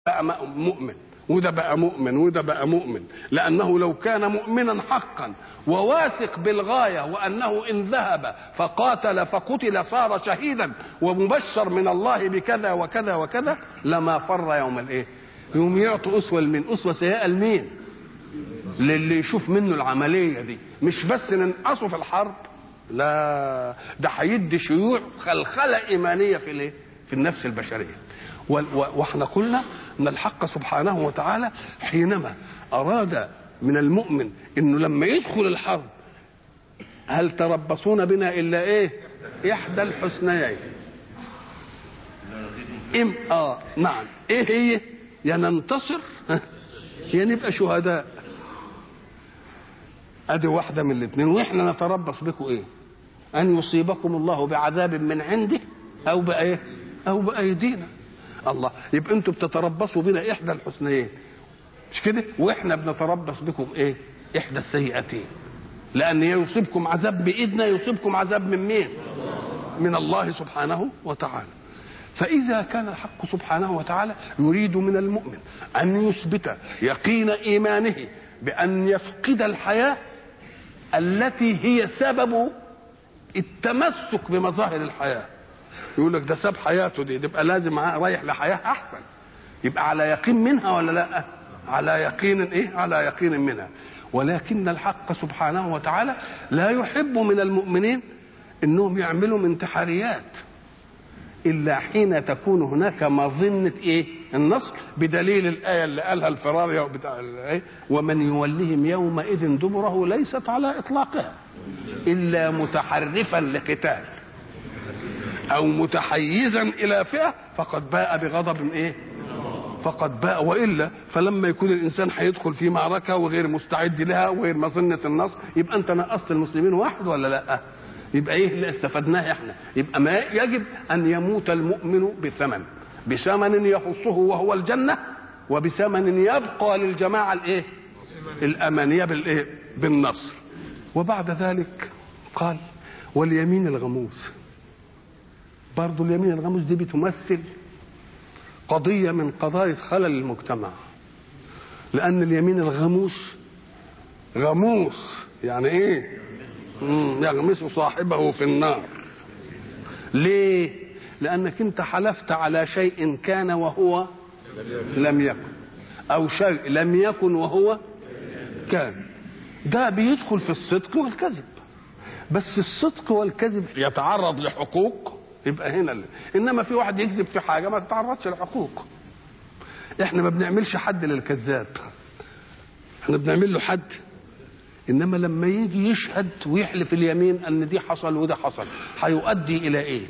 بقى مؤمن وده بقى مؤمن وده بقى مؤمن لأنه لو كان مؤمنا حقا وواثق بالغاية وأنه إن ذهب فقاتل فقتل صار شهيدا ومبشر من الله بكذا وكذا وكذا لما فر يوم الإيه يوم يعطوا أسوة لمين أسوة سيئة لمين للي يشوف منه العملية دي مش بس ننقصه في الحرب لا ده هيدي شيوع خلخلة إيمانية في الإيه في النفس البشرية واحنا قلنا ان الحق سبحانه وتعالى حينما اراد من المؤمن انه لما يدخل الحرب هل تربصون بنا الا ايه احدى الحسنيين ام اه نعم ايه هي يا ننتصر يا نبقى شهداء ادي واحده من الاثنين واحنا نتربص بكم ايه ان يصيبكم الله بعذاب من عنده او بايه او بايدينا الله يبقى انتوا بتتربصوا بنا احدى الحسنيين مش كده واحنا بنتربص بكم ايه احدى السيئتين لان يصيبكم عذاب بايدنا يصيبكم عذاب من مين من الله سبحانه وتعالى فاذا كان الحق سبحانه وتعالى يريد من المؤمن ان يثبت يقين ايمانه بان يفقد الحياه التي هي سبب التمسك بمظاهر الحياه يقول لك ده ساب حياته دي يبقى لازم رايح لحياه احسن يبقى على يقين منها ولا لا على يقين ايه على يقين منها ولكن الحق سبحانه وتعالى لا يحب من المؤمنين انهم يعملوا انتحاريات الا حين تكون هناك مظنه ايه النصر بدليل الايه اللي قالها الفراري بتاع ايه ومن يولهم يومئذ دبره ليست على اطلاقها الا متحرفا لقتال او متحيزا الى فئه فقد باء بغضب ايه فقد باء والا فلما يكون الانسان هيدخل في معركه وغير مستعد لها وغير مظنه النصر يبقى انت نقصت المسلمين واحد ولا لا يبقى ايه اللي استفدناه احنا يبقى ما يجب ان يموت المؤمن بثمن بثمن يخصه وهو الجنه وبثمن يبقى للجماعه الايه الامانيه بالايه بالنصر وبعد ذلك قال واليمين الغموس برضو اليمين الغموس دي بتمثل قضية من قضايا خلل المجتمع لأن اليمين الغموس غموس يعني إيه يغمس صاحبه في النار ليه لأنك أنت حلفت على شيء كان وهو لم يكن أو شيء لم يكن وهو كان ده بيدخل في الصدق والكذب بس الصدق والكذب يتعرض لحقوق يبقى هنا اللي. انما في واحد يكذب في حاجه ما تتعرضش لحقوق احنا ما بنعملش حد للكذاب احنا بنعمل له حد انما لما يجي يشهد ويحلف اليمين ان دي حصل وده حصل هيؤدي الى ايه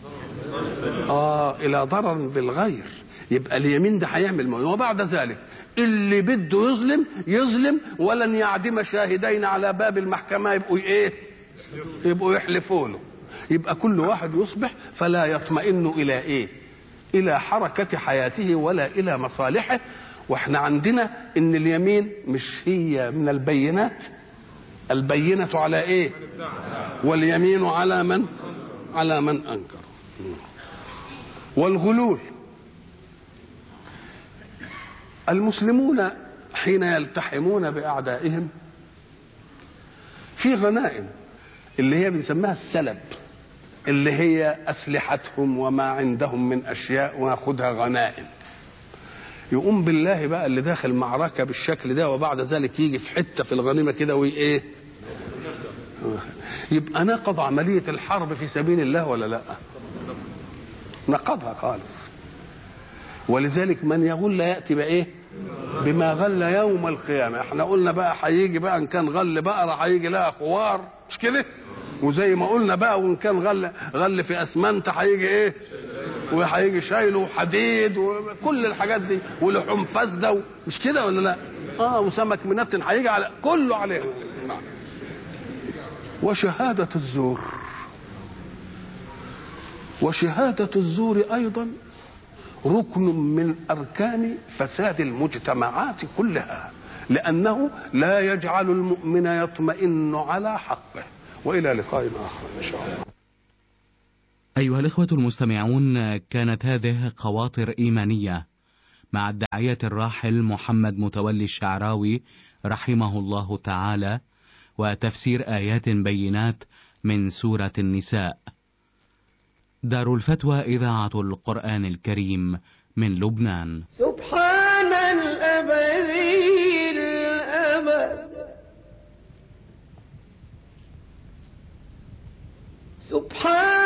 اه الى ضرر بالغير يبقى اليمين ده هيعمل موضوع وبعد ذلك اللي بده يظلم يظلم ولن يعدم شاهدين على باب المحكمه يبقوا ايه يبقوا يحلفوا له يبقى كل واحد يصبح فلا يطمئن الى ايه الى حركه حياته ولا الى مصالحه واحنا عندنا ان اليمين مش هي من البينات البينه على ايه واليمين على من على من انكر والغلول المسلمون حين يلتحمون باعدائهم في غنائم اللي هي بنسميها السلب اللي هي اسلحتهم وما عندهم من اشياء وناخدها غنائم يقوم بالله بقى اللي داخل معركه بالشكل ده وبعد ذلك يجي في حته في الغنيمه كده وايه يبقى نقض عمليه الحرب في سبيل الله ولا لا نقضها خالص ولذلك من يغل ياتي بايه بما غل يوم القيامه احنا قلنا بقى هيجي بقى ان كان غل بقره هيجي لها خوار مش كده وزي ما قلنا بقى وان كان غل غل في اسمنت هيجي ايه وهيجي شايله وحديد وكل الحاجات دي ولحوم فاسده مش كده ولا لا اه وسمك منتن هيجي على كله عليه نعم وشهادة الزور وشهادة الزور أيضا ركن من أركان فساد المجتمعات كلها لأنه لا يجعل المؤمن يطمئن على حقه والى لقاء اخر ان شاء الله. ايها الاخوه المستمعون كانت هذه خواطر ايمانيه مع الداعية الراحل محمد متولي الشعراوي رحمه الله تعالى وتفسير آيات بينات من سورة النساء دار الفتوى إذاعة القرآن الكريم من لبنان سبحان الأبدي الأبد سبحان